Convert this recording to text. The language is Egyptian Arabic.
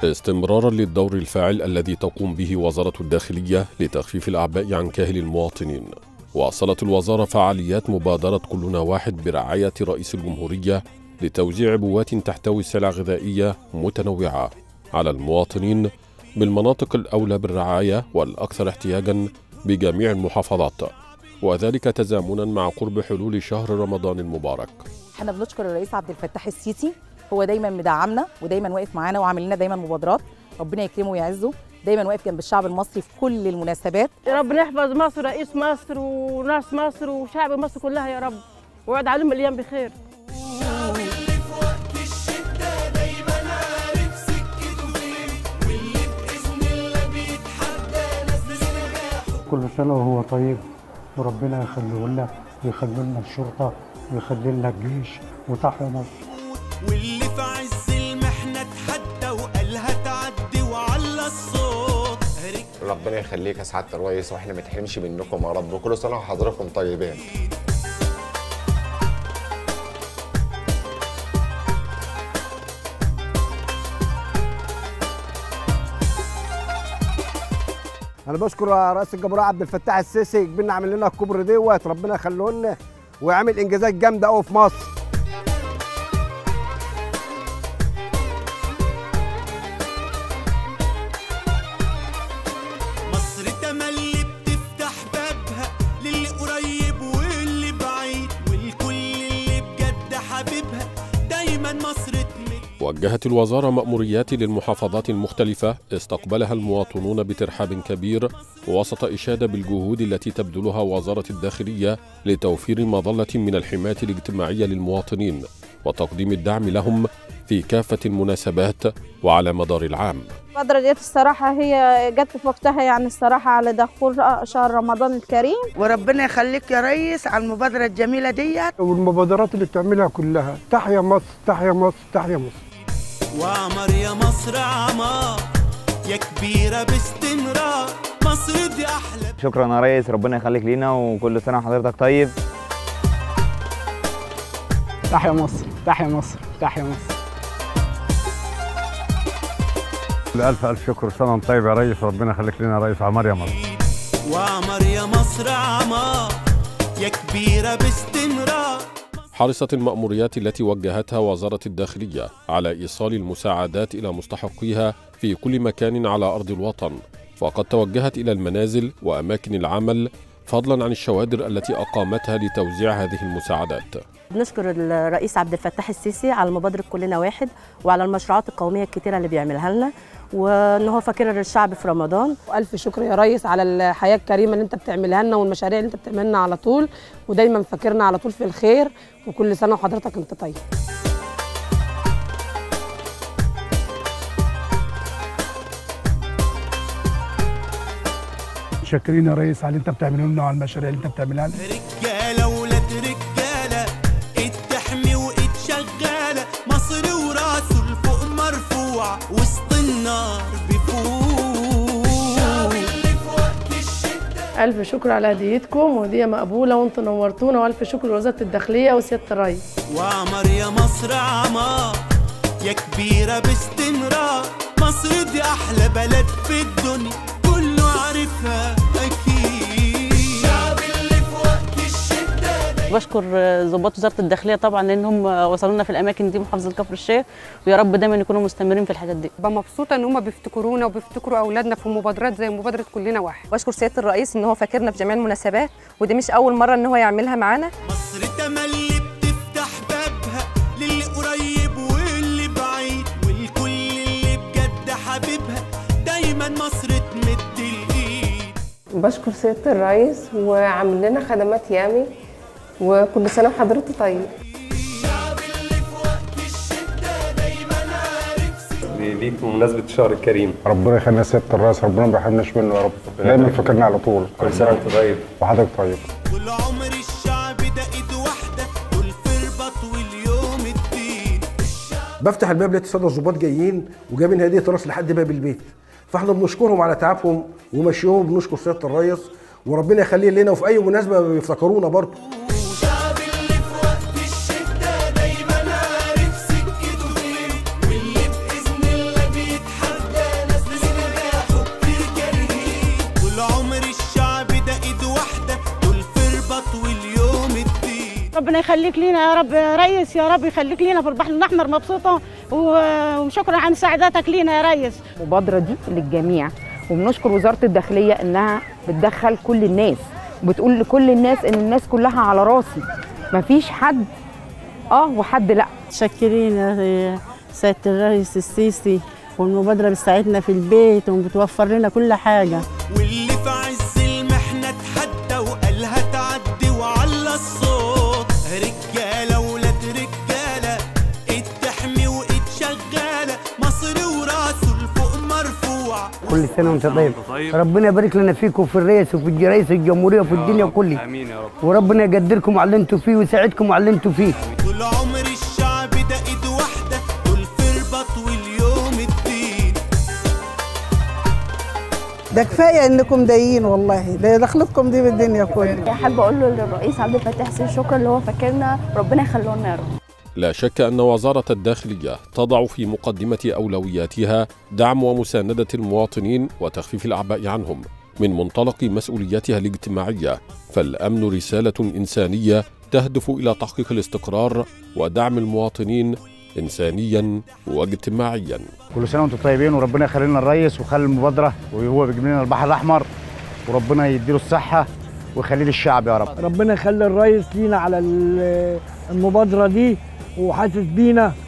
استمرارا للدور الفاعل الذي تقوم به وزارة الداخلية لتخفيف الأعباء عن كاهل المواطنين واصلت الوزارة فعاليات مبادرة كلنا واحد برعاية رئيس الجمهورية لتوزيع عبوات تحتوي سلع غذائية متنوعة على المواطنين بالمناطق الأولى بالرعاية والأكثر احتياجا بجميع المحافظات وذلك تزامنا مع قرب حلول شهر رمضان المبارك احنا بنشكر الرئيس عبد الفتاح السيسي هو دايما مدعمنا ودايما واقف معانا وعامل لنا دايما مبادرات ربنا يكرمه ويعزه دايما واقف جنب الشعب المصري في كل المناسبات ربنا يحفظ مصر رئيس مصر وناس مصر وشعب مصر كلها يا رب ويقعد عليهم مليان بخير كل سنة وهو طيب وربنا يخليه لنا ويخلي لنا الشرطة ويخلي لنا الجيش وتحيا مصر واللي في عز المحنة اتحدى وقالها تعدي وعلى الصوت ربنا يخليك يا سعاده الرئيس واحنا ما تحرمش منكم يا رب وكل سنه وحضراتكم طيبين انا بشكر رئيس الجمهوريه عبد الفتاح السيسي كبرنا عامل لنا الكوبري دوت ربنا يخليه لنا ويعمل انجازات جامده قوي في مصر مصر تملي بتفتح بابها للي قريب واللي بعيد والكل اللي بجد حبيبها دايما مصر تمد وجهت الوزارة مأموريات للمحافظات المختلفة استقبلها المواطنون بترحاب كبير وسط إشادة بالجهود التي تبذلها وزارة الداخلية لتوفير مظلة من الحماية الاجتماعية للمواطنين وتقديم الدعم لهم في كافة المناسبات وعلى مدار العام المبادرة ديت الصراحة هي جت في وقتها يعني الصراحة على دخول شهر رمضان الكريم وربنا يخليك يا ريس على المبادرة الجميلة ديت والمبادرات اللي بتعملها كلها تحيا مصر تحيا مصر تحيا مصر وعمر يا مصر عمار يا كبيرة باستمرار مصر دي أحلى شكرا يا ريس ربنا يخليك لينا وكل سنه وحضرتك طيب تحيا مصر تحيا مصر تحيا مصر ألف ألف شكر سنة وأنت طيب يا ريس ربنا يخليك لنا يا ريس عمار يا مصر وعمر يا مصر عمار يا كبيرة باستمرار حرصت المأموريات التي وجهتها وزارة الداخلية على إيصال المساعدات إلى مستحقيها في كل مكان على أرض الوطن فقد توجهت إلى المنازل وأماكن العمل فضلا عن الشوادر التي أقامتها لتوزيع هذه المساعدات بنشكر الرئيس عبد الفتاح السيسي على مبادرة كلنا واحد وعلى المشروعات القومية الكتيرة اللي بيعملها لنا وان هو فاكر الشعب في رمضان والف شكر يا ريس على الحياه الكريمه اللي انت بتعملها لنا والمشاريع اللي انت بتعملها لنا على طول ودايما فاكرنا على طول في الخير وكل سنه وحضرتك انت طيب شاكرين يا ريس على اللي انت بتعمله لنا وعلى المشاريع اللي انت بتعملها لنا رجالة ولاد رجالة ايد تحمي وايد شغالة مصر وراسه لفوق مرفوع وسط النار بيفوق الف شكر على هديتكم وهديه مقبوله وانتم نورتونا والف شكر لوزاره الداخليه وسياده الرئيس وعمر يا مصر عمار يا كبيرة باستمرار مصر دي أحلى بلد في الدنيا كله عارفها أكيد الشعب اللي في وقت الشدة بشكر ضباط وزارة الداخلية طبعا لأنهم وصلوا لنا في الأماكن دي محافظة كفر الشيخ ويا رب دايما يكونوا مستمرين في الحاجات دي ببقى مبسوطه ان هم بيفتكرونا وبيفتكروا اولادنا في مبادرات زي مبادره كلنا واحد بشكر سيادة الرئيس إن هو فاكرنا في جميع المناسبات ودي مش أول مرة إن هو يعملها معانا مصر تملي بتفتح بابها للي قريب واللي بعيد والكل اللي بجد حبيبها دايما مصر تمد الايد بشكر سياده الرئيس وعامل لنا خدمات يامي وكل سنه وحضرتك طيب الشعب اللي في وقت الشدة دايما عارف ليك بمناسبة الشهر الكريم ربنا يخلينا سيادة الرئيس ربنا ما بيحرمناش منه يا رب دايما فاكرنا على طول كل سنة وأنت طيب وحضرتك طيب طول عمر الشعب ده ايد واحدة دول في رباط واليوم الدين بفتح الباب لقيت الساده الظباط جايين وجايبين هديه راس لحد باب البيت فاحنا بنشكرهم على تعبهم ومشيهم بنشكر سياده الريس وربنا يخليه لنا وفي اي مناسبه بيفتكرونا برضه الشعب اللي في وقت الشدة دايما عارف سكته فين واللي بإذن الله بيتحرك ربنا يخليك لينا يا رب يا ريس يا رب يخليك لينا في البحر الاحمر مبسوطه و- وشكرا عن سعادتك لينا يا ريس المبادرة دي للجميع وبنشكر وزارة الداخلية إنها بتدخل كل الناس وبتقول لكل الناس إن الناس كلها على راسي مفيش حد آه وحد لأ متشكرين يا سياده الرئيس السيسي والمبادره بتساعدنا في البيت وبتوفر لنا كل حاجه واللي في عز المحنة اتحدى وقالها تعدي وعلى الصوت رجالة ولاد رجالة ايد تحمي وايد شغالة مصر وراسه لفوق مرفوع كل سنه وانت طيب ربنا يبارك لنا فيك وفي الرئيس وفي رئيس الجمهوريه وفي الدنيا كلها امين يا رب وربنا يقدركم على اللي انتوا فيه ويساعدكم على اللي انتوا فيه طول عمر الشعب ده ايد واحدة دول في رباط واليوم الدين ده كفايه انكم دايين والله ده دخلتكم دي بالدنيا كلها حابه اقول له للرئيس عبد الفتاح السيسي شكرا اللي هو فاكرنا ربنا يخليه لنا يا رب لا شك أن وزارة الداخلية تضع في مقدمة أولوياتها دعم ومساندة المواطنين وتخفيف الأعباء عنهم من منطلق مسؤولياتها الاجتماعية فالأمن رسالة إنسانية تهدف إلى تحقيق الاستقرار ودعم المواطنين إنسانيا واجتماعيا كل سنه وانتم طيبين وربنا يخلي لنا الريس ويخلي المبادره وهو بيجيب لنا البحر الاحمر وربنا يديله الصحه ويخليه للشعب يا رب ربنا يخلي الريس لينا على ال- المبادرة دي وحاسس بينا